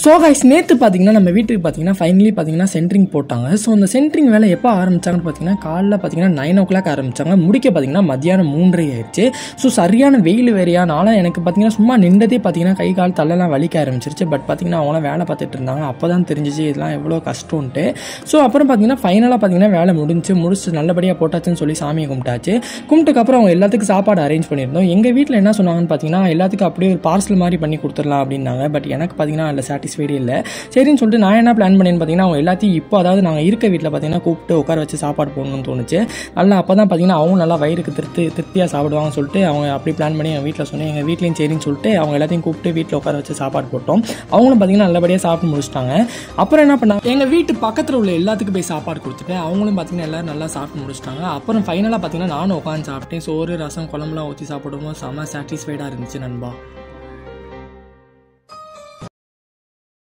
so guys நேற்று பார்த்தீங்கன்னா நம்ம வீட்டுக்கு பார்த்தீங்கன்னா ஃபைனலி பார்த்தீங்கன்னா சென்ட்ரிங் போட்டாங்க ஸோ அந்த சென்ட்ரிங் வேலை எப்போ ஆரம்பிச்சாங்கன்னு பார்த்தீங்கன்னா காலைல பார்த்தீங்கன்னா நைன் ஓ கிளாக் ஆரம்பிச்சாங்க முடிக்க பார்த்தீங்கன்னா மத்தியானம் மூன்றரை ஆயிடுச்சு ஸோ சரியான வெயில் வேறையானால எனக்கு பார்த்தீங்கன்னா சும்மா நின்றதே பார்த்தீங்கன்னா கை கால் தள்ளலாம் வலிக்க ஆரம்பிச்சிருச்சு பட் பார்த்தீங்கன்னா அவங்களாம் வேலை பார்த்துட்டு இருந்தாங்க அப்போ தான் தெரிஞ்சிச்சு இதெல்லாம் எவ்வளோ கஷ்டம்ன்ட்டு ஸோ அப்புறம் பார்த்தீங்கன்னா ஃபைனலாக பார்த்தீங்கன்னா வேலை முடிஞ்சு முடிச்சு நல்லபடியாக போட்டாச்சுன்னு சொல்லி சாமியை கும்பிட்டாச்சு கும்பிட்டுக்கப்புறம் அவங்க எல்லாத்துக்கும் சாப்பாடு அரேஞ்ச் பண்ணியிருந்தோம் எங்கள் வீட்டில் என்ன சொன்னாங்கன்னு பார்த்தீங்கன்னா எல்லாத்துக்கும் அப்படியே ஒரு பார்சல் மாதிரி பண்ணி கொடுத்துடலாம் அப்படின்னாங்க பட் எனக்கு பார்த்தீங்கன்னா அதில் சாட்டிஸ்ஃபைடே இல்லை சரின்னு சொல்லிட்டு நான் என்ன பிளான் பண்ணேன்னு பார்த்தீங்கன்னா அவங்க எல்லாத்தையும் இப்போ அதாவது நாங்கள் இருக்க வீட்டில் பார்த்தீங்கன்னா கூப்பிட்டு உட்கார வச்சு சாப்பாடு போடணும்னு தோணுச்சு நல்லா அப்போ தான் பார்த்தீங்கன்னா அவங்க நல்லா வயிறுக்கு திருப்தி திருப்தியாக சாப்பிடுவாங்கன்னு சொல்லிட்டு அவங்க அப்படி பிளான் பண்ணி எங்கள் வீட்டில் சொன்னேன் எங்கள் வீட்லேயும் சரின்னு சொல்லிட்டு அவங்க எல்லாத்தையும் கூப்பிட்டு வீட்டில் உட்கார வச்சு சாப்பாடு போட்டோம் அவங்களும் பார்த்தீங்கன்னா நல்லபடியாக சாப்பிட்டு முடிச்சிட்டாங்க அப்புறம் என்ன பண்ணாங்க எங்கள் வீட்டு பக்கத்தில் உள்ள எல்லாத்துக்கும் போய் சாப்பாடு கொடுத்துட்டு அவங்களும் பார்த்தீங்கன்னா எல்லாரும் நல்லா சாப்பிட்டு முடிச்சிட்டாங்க அப்புறம் ஃபைனலாக பார்த்தீங்கன்னா நானும் உட்காந்து சாப்பிட்டேன் சோறு ரசம் குழம்புலாம் ஊற்றி சாப்பிடும்போது செம்ம சாட்டிஸ்ஃபைடாக இருந்துச்சு நண்பா